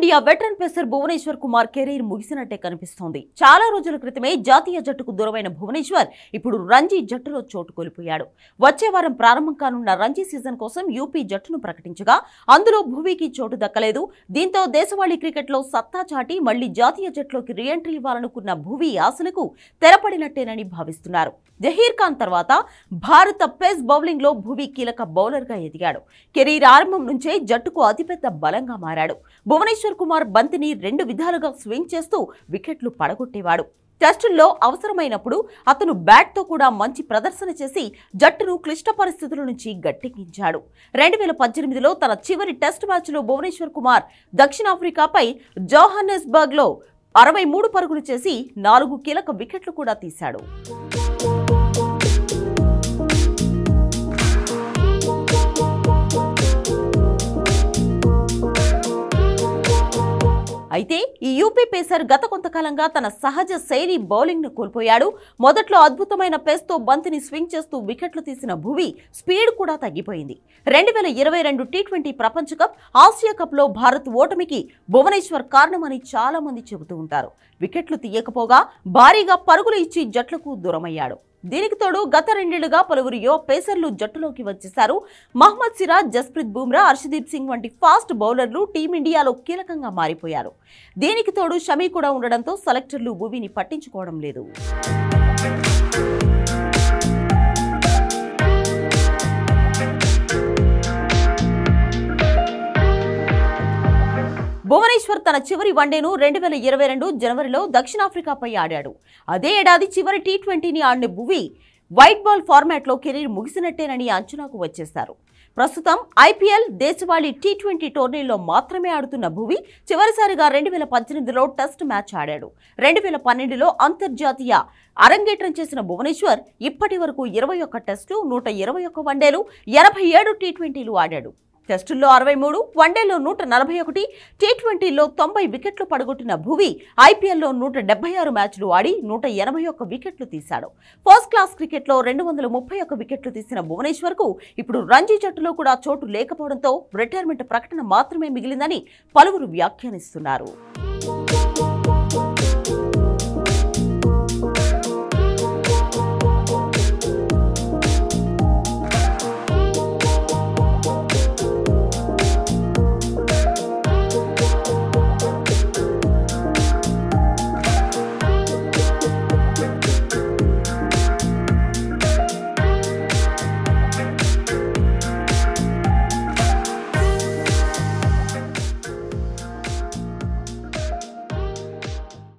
team India veteran pacer Bhuvneshwar Kumar career ముగిసినట్టే కనిపిస్తోంది చాలా రోజుల క్రితమే జాతీయ జట్టుకు దూరమైన భువనేశ్వర్ ఇప్పుడు రంజీ జట్టులో చోటు కోల్పోయాడు వచ్చే వారం ప్రారంభం కానున్న రంజీ సీజన్ కోసం యూపీ జట్టును ప్రకటించగా అందులో భువీకి చోటు దక్కలేదు దీంతో దేశవాళీ క్రికెట్లో సత్తా చాటి మళ్లీ జాతీయ జట్టులోకి రీఎంట్రీ ఇవ్వాలనుకున్న భువీ ఆశలకు తెరపడినట్టేనని భావిస్తున్నారు జహీర్ ఖాన్ తర్వాత భారత పేస్ బౌలింగ్ లో భువీ కీలక బౌలర్ గా ఎదిగాడు కెరీర్ ఆరంభం నుంచే జట్టుకు అతిపెద్ద బలంగా మారాడు భువనేశ్వర్ కుమార్ బంతిని రెండు విధాలుగా స్వింగ్ చేస్తూ వికెట్లు పడగొట్టేవాడు టెస్టుల్లో అవసరమైనప్పుడు అతను బ్యాట్తో కూడా మంచి ప్రదర్శన చేసి జట్టును క్లిష్ట పరిస్థితుల నుంచి గట్టెక్కించాడు రెండు వేల పద్దెనిమిదిలో తన చివరి టెస్ట్ మ్యాచ్లో భువనేశ్వర్ కుమార్ దక్షిణాఫ్రికాపై జోహానెస్బర్గ్లో అరవై మూడు పరుగులు చేసి నాలుగు కీలక వికెట్లు కూడా తీశాడు అయితే ఈ యూపీ పేసర్ గత కొంతకాలంగా తన సహజ శైలి బౌలింగ్ ను కోల్పోయాడు మొదట్లో అద్భుతమైన పేస్తో బంతిని స్వింగ్ చేస్తూ వికెట్లు తీసిన భువి స్పీడ్ కూడా తగ్గిపోయింది రెండు వేల ఇరవై రెండు టీ ట్వంటీ ప్రపంచ కప్ ఆసియా కప్ లో భారత్ ఓటమికి భువనేశ్వర్ కారణమని చాలా మంది చెబుతూ ఉంటారు వికెట్లు తీయకపోగా భారీగా పరుగులు ఇచ్చి జట్లకు దూరమయ్యాడు దీనికి తోడు గత రెండేళ్లుగా పలువురు యువ పేసర్లు జట్టులోకి వచ్చేశారు మహ్మద్ సిరాజ్ జస్ప్రీత్ బుమ్రా హర్షదీప్ సింగ్ వంటి ఫాస్ట్ బౌలర్లు టీమిండియాలో కీలకంగా మారిపోయారు దీనికి తోడు షమీ కూడా ఉండడంతో సెలెక్టర్లు భూమిని పట్టించుకోవడం లేదు భువనేశ్వర్ తన చివరి వన్డేను రెండు వేల ఇరవై రెండు జనవరిలో దక్షిణాఫ్రికాపై ఆడాడు అదే ఏడాది చివరి టీ ట్వంటీని ఆడిన భువి వైట్ బాల్ ఫార్మాట్లో కెరీర్ ముగిసినట్టేనని అంచనాకు వచ్చేశారు ప్రస్తుతం ఐపీఎల్ దేశవాళీ టీ ట్వంటీ టోర్నీలో మాత్రమే ఆడుతున్న భువి చివరిసారిగా రెండు వేల పద్దెనిమిదిలో టెస్ట్ మ్యాచ్ ఆడాడు రెండు వేల పన్నెండులో అంతర్జాతీయ అరంగేట్రం చేసిన భువనేశ్వర్ ఇప్పటి వరకు ఇరవై ఒక్క టెస్టులు నూట ఇరవై ఒక్క వన్డేలు ఎనభై ఏడు టీ ట్వంటీలు ఆడాడు టెస్టుల్లో అరవై మూడు వన్డేలో నూట నలభై ఒకటి టీ ట్వంటీలో తొంభై వికెట్లు పడగొట్టిన భువి ఐపీఎల్లో నూట డెబ్బై ఆరు మ్యాచ్లు ఆడి నూట ఎనభై ఒక్క వికెట్లు తీశాడు ఫస్ట్ క్లాస్ క్రికెట్లో రెండు వందల ముప్పై ఒక్క వికెట్లు తీసిన భువనేశ్వర్కు ఇప్పుడు రంజీ జట్టులో కూడా చోటు లేకపోవడంతో రిటైర్మెంట్ ప్రకటన మాత్రమే మిగిలిందని పలువురు వ్యాఖ్యానిస్తున్నారు